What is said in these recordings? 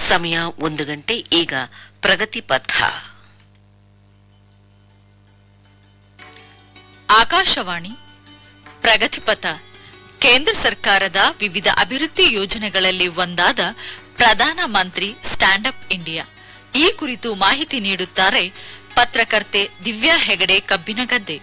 ಸಮಯ ಒಂದು ಗಂಟೆ ಈಗ ಪ್ರಗತಿ ಪಥ ಆಕಾಶವಾಣಿ ಪ್ರಗತಿಪಥ ಕೇಂದ್ರ ಸರ್ಕಾರದ ವಿವಿಧ ಅಭಿವೃದ್ಧಿ ಯೋಜನೆಗಳಲ್ಲಿ ಒಂದಾದ ಪ್ರಧಾನ ಮಂತ್ರಿ ಸ್ಟ್ಯಾಂಡ್ ಅಪ್ ಇಂಡಿಯಾ ಈ ಕುರಿತು ಮಾಹಿತಿ ನೀಡುತ್ತಾರೆ ಪತ್ರಕರ್ತೆ ದಿವ್ಯಾ ಹೆಗಡೆ ಕಬ್ಬಿನಗದ್ದೆ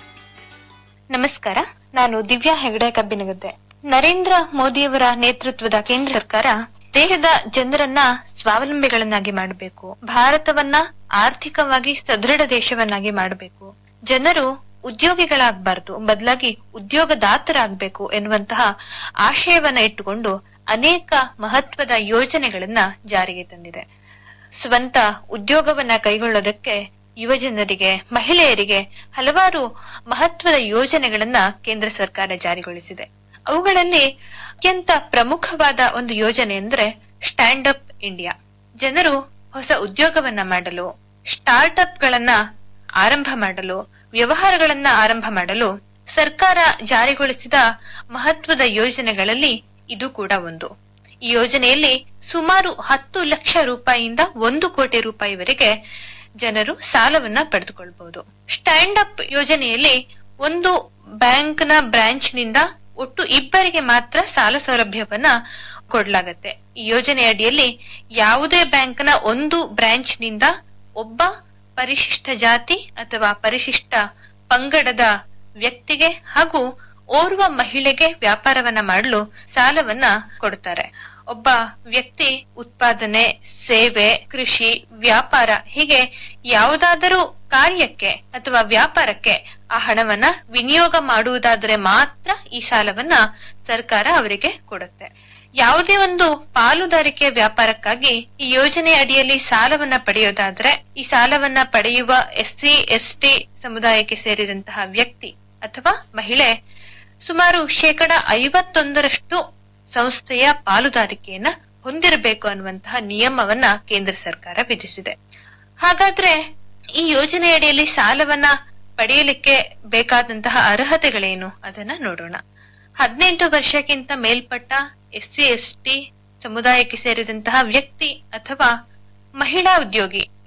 ನಮಸ್ಕಾರ ನಾನು ದಿವ್ಯಾ ಹೆಗಡೆ ಕಬ್ಬಿನಗದ್ದೆ ನರೇಂದ್ರ ಮೋದಿಯವರ ನೇತೃತ್ವದ ಕೇಂದ್ರ ಸರ್ಕಾರ ದೇಶದ ಜನರನ್ನ ಸ್ವಾವಲಂಬಿಗಳನ್ನಾಗಿ ಮಾಡಬೇಕು ಭಾರತವನ್ನ ಆರ್ಥಿಕವಾಗಿ ಸದೃಢ ದೇಶವನ್ನಾಗಿ ಮಾಡಬೇಕು ಜನರು ಉದ್ಯೋಗಿಗಳಾಗಬಾರದು ಬದಲಾಗಿ ಉದ್ಯೋಗದಾತರಾಗಬೇಕು ಎನ್ನುವಂತಹ ಆಶಯವನ್ನ ಇಟ್ಟುಕೊಂಡು ಅನೇಕ ಮಹತ್ವದ ಯೋಜನೆಗಳನ್ನ ಜಾರಿಗೆ ತಂದಿದೆ ಸ್ವಂತ ಉದ್ಯೋಗವನ್ನ ಕೈಗೊಳ್ಳೋದಕ್ಕೆ ಯುವಜನರಿಗೆ ಮಹಿಳೆಯರಿಗೆ ಹಲವಾರು ಮಹತ್ವದ ಯೋಜನೆಗಳನ್ನ ಕೇಂದ್ರ ಸರ್ಕಾರ ಜಾರಿಗೊಳಿಸಿದೆ ಅವುಗಳಲ್ಲಿ ಅತ್ಯಂತ ಪ್ರಮುಖವಾದ ಒಂದು ಯೋಜನೆ ಅಂದ್ರೆ ಸ್ಟ್ಯಾಂಡ್ ಅಪ್ ಇಂಡಿಯಾ ಜನರು ಹೊಸ ಉದ್ಯೋಗವನ್ನ ಮಾಡಲು ಸ್ಟಾರ್ಟ್ಅಪ್ ಗಳನ್ನ ಆರಂಭ ಮಾಡಲು ವ್ಯವಹಾರಗಳನ್ನ ಆರಂಭ ಮಾಡಲು ಸರ್ಕಾರ ಜಾರಿಗೊಳಿಸಿದ ಮಹತ್ವದ ಯೋಜನೆಗಳಲ್ಲಿ ಇದು ಕೂಡ ಒಂದು ಈ ಯೋಜನೆಯಲ್ಲಿ ಸುಮಾರು ಹತ್ತು ಲಕ್ಷ ರೂಪಾಯಿಯಿಂದ ಒಂದು ಕೋಟಿ ರೂಪಾಯಿವರೆಗೆ ಜನರು ಸಾಲವನ್ನ ಪಡೆದುಕೊಳ್ಬಹುದು ಸ್ಟ್ಯಾಂಡ್ ಅಪ್ ಯೋಜನೆಯಲ್ಲಿ ಒಂದು ಬ್ಯಾಂಕ್ನ ಬ್ರಾಂಚ್ ನಿಂದ ಒಟ್ಟು ಇಬ್ಬರಿಗೆ ಮಾತ್ರ ಸಾಲ ಸೌಲಭ್ಯವನ್ನ ಕೊಡ್ಲಾಗತ್ತೆ ಈ ಯೋಜನೆ ಅಡಿಯಲ್ಲಿ ಯಾವುದೇ ಬ್ಯಾಂಕ್ನ ಒಂದು ಬ್ರಾಂಚ್ ನಿಂದ ಒಬ್ಬ ಪರಿಶಿಷ್ಟ ಜಾತಿ ಅಥವಾ ಪರಿಶಿಷ್ಟ ಪಂಗಡದ ವ್ಯಕ್ತಿಗೆ ಹಾಗೂ ಓರ್ವ ಮಹಿಳೆಗೆ ವ್ಯಾಪಾರವನ್ನ ಮಾಡಲು ಸಾಲವನ್ನ ಕೊಡ್ತಾರೆ ಒಬ್ಬ ವ್ಯಕ್ತಿ ಉತ್ಪಾದನೆ ಸೇವೆ ಕೃಷಿ ವ್ಯಾಪಾರ ಹೀಗೆ ಯಾವುದಾದರೂ ಕಾರ್ಯಕ್ಕೆ ಅಥವಾ ವ್ಯಾಪಾರಕ್ಕೆ ಆ ಹಣವನ್ನ ವಿನಿಯೋಗ ಮಾಡುವುದಾದರೆ ಮಾತ್ರ ಈ ಸಾಲವನ್ನ ಸರ್ಕಾರ ಅವರಿಗೆ ಕೊಡುತ್ತೆ ಯಾವುದೇ ಒಂದು ಪಾಲುದಾರಿಕೆ ವ್ಯಾಪಾರಕ್ಕಾಗಿ ಈ ಯೋಜನೆ ಅಡಿಯಲ್ಲಿ ಸಾಲವನ್ನ ಪಡೆಯೋದಾದ್ರೆ ಈ ಸಾಲವನ್ನ ಪಡೆಯುವ ಎಸ್ಸಿ ಎಸ್ಟಿ ಸಮುದಾಯಕ್ಕೆ ಸೇರಿದಂತಹ ವ್ಯಕ್ತಿ ಅಥವಾ ಮಹಿಳೆ ಸುಮಾರು ಶೇಕಡ ಐವತ್ತೊಂದರಷ್ಟು ಸಂಸ್ಥೆಯ ಪಾಲುದಾರಿಕೆಯನ್ನ ಹೊಂದಿರಬೇಕು ಅನ್ನುವಂತಹ ನಿಯಮವನ್ನ ಕೇಂದ್ರ ಸರ್ಕಾರ ವಿಧಿಸಿದೆ ಹಾಗಾದ್ರೆ ಈ ಯೋಜನೆ ಅಡಿಯಲ್ಲಿ ಸಾಲವನ್ನ ಪಡೆಯಲಿಕ್ಕೆ ಬೇಕಾದಂತಹ ಅರ್ಹತೆಗಳೇನು ಅದನ್ನ ನೋಡೋಣ ಹದಿನೆಂಟು ವರ್ಷಕ್ಕಿಂತ ಮೇಲ್ಪಟ್ಟ ಎಸ್ಸಿ ಎಸ್ಟಿ ಸಮುದಾಯಕ್ಕೆ ಸೇರಿದಂತಹ ವ್ಯಕ್ತಿ ಅಥವಾ ಮಹಿಳಾ ಉದ್ಯೋಗಿ